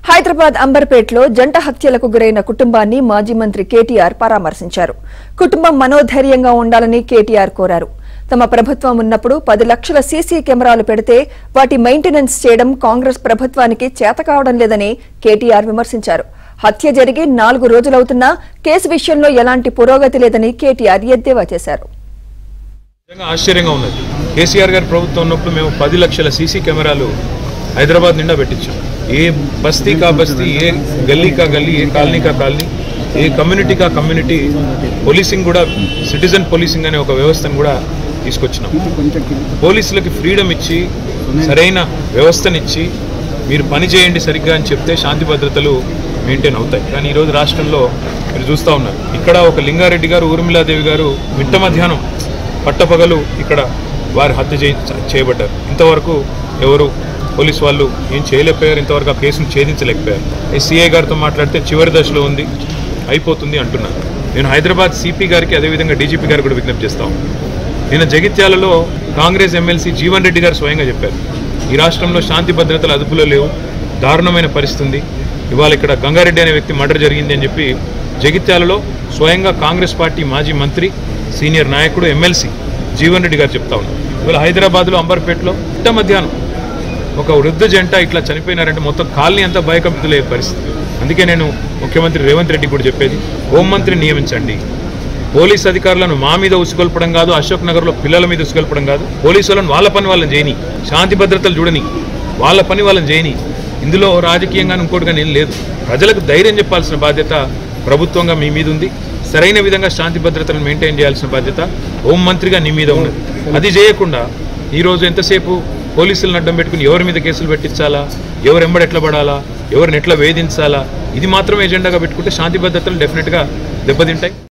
హైదరాబాద్ అంబర్పేటలో జంట హత్యలకు గురైన కుటుంబాన్ని మాజీ మంత్రి కేటీఆర్ పరామర్శించారు కుటుంబం మనోధైర్యంగా ఉండాలని కేటీఆర్ కోరారు తమ ప్రభుత్వం ఉన్నప్పుడు పది లక్షల సీసీ కెమెరాలు పెడితే వాటి మెయింటెనెన్స్ చేయడం కాంగ్రెస్ ప్రభుత్వానికి చేతకావడం లేదని కేటీఆర్ విమర్శించారు హత్య జరిగి నాలుగు రోజులవుతున్నా కేసు విషయంలో ఎలాంటి పురోగతి లేదని కేటీఆర్ ఎద్దేవా చేశారు నిజంగా ఆశ్చర్యంగా ఉన్నది కేసీఆర్ గారి ప్రభుత్వం ఉన్నప్పుడు మేము పది లక్షల సీసీ కెమెరాలు హైదరాబాద్ నిండా పెట్టించాం ఏ బస్తీ కా బస్తీ ఏ గల్లీ కా గల్లీ ఏ కాలనీ కా కాలనీ ఏ కమ్యూనిటీ కా కమ్యూనిటీ పోలీసింగ్ కూడా సిటిజన్ పోలీసింగ్ అనే ఒక వ్యవస్థను కూడా తీసుకొచ్చినాం పోలీసులకి ఫ్రీడమ్ ఇచ్చి సరైన వ్యవస్థనిచ్చి మీరు పని చేయండి సరిగ్గా అని చెప్తే శాంతి భద్రతలు మెయింటైన్ అవుతాయి కానీ ఈరోజు రాష్ట్రంలో మీరు చూస్తూ ఉన్నారు ఇక్కడ ఒక లింగారెడ్డి గారు ఊర్మిళాదేవి గారు మిట్ట మధ్యాహ్నం పట్టపగలు ఇక్కడ వారి హత్య చేయ చేయబడ్డారు ఇంతవరకు ఎవరు పోలీస్ వాళ్ళు ఏం చేయలేకపోయారు ఇంతవరకు ఆ కేసును ఛేదించలేకపోయారు ఎస్సీఐ గారితో మాట్లాడితే చివరి దశలో ఉంది అయిపోతుంది అంటున్నారు నేను హైదరాబాద్ సిపి గారికి అదేవిధంగా డీజీపీ గారికి కూడా విజ్ఞప్తి చేస్తాను నిన్న జగిత్యాలలో కాంగ్రెస్ ఎమ్మెల్సీ జీవన్ రెడ్డి గారు స్వయంగా చెప్పారు ఈ రాష్ట్రంలో శాంతి భద్రతలు అదుపులో లేవు దారుణమైన పరిస్థితి ఉంది ఇవాళ ఇక్కడ గంగారెడ్డి అనే వ్యక్తి మర్డర్ జరిగింది అని చెప్పి జగిత్యాలలో స్వయంగా కాంగ్రెస్ పార్టీ మాజీ మంత్రి సీనియర్ నాయకుడు ఎమ్మెల్సీ జీవన్ రెడ్డి గారు చెప్తా ఉన్నారు ఇవాళ హైదరాబాద్లో అంబర్పేటలో ఇంత మధ్యాహ్నం ఒక వృద్ధ జంట ఇట్లా చనిపోయినారంటే మొత్తం కాలనీ అంతా భయకంపితులే పరిస్థితి అందుకే నేను ముఖ్యమంత్రి రేవంత్ రెడ్డి కూడా చెప్పేది హోంమంత్రిని నియమించండి పోలీస్ అధికారులను మా మీద ఉసుగొల్పడం కాదు అశోక్ నగర్లో పిల్లల మీద ఉసుగొల్పడం కాదు పోలీసు వాళ్ళని వాళ్ళ పని వాళ్ళని చేయని శాంతి భద్రతలు చూడని వాళ్ళ పని వాళ్ళని చేయని ఇందులో రాజకీయంగా ఇంకోటి కానీ ఏం లేదు ప్రజలకు ధైర్యం చెప్పాల్సిన బాధ్యత ప్రభుత్వంగా మీ మీద ఉంది సరైన విధంగా శాంతి భద్రతలను మెయింటైన్ చేయాల్సిన బాధ్యత హోంమంత్రిగా నీ మీద ఉన్నది అది చేయకుండా ఈరోజు ఎంతసేపు పోలీసులను అడ్డం పెట్టుకుని ఎవరి మీద కేసులు పెట్టించాలా ఎవరు ఎంబడి ఎట్లా పడాలా ఎవరిని ఎట్లా వేధించాలా ఇది మాత్రం ఎజెండాగా పెట్టుకుంటే శాంతి భద్రతలు డెఫినెట్గా దెబ్బతింటాయి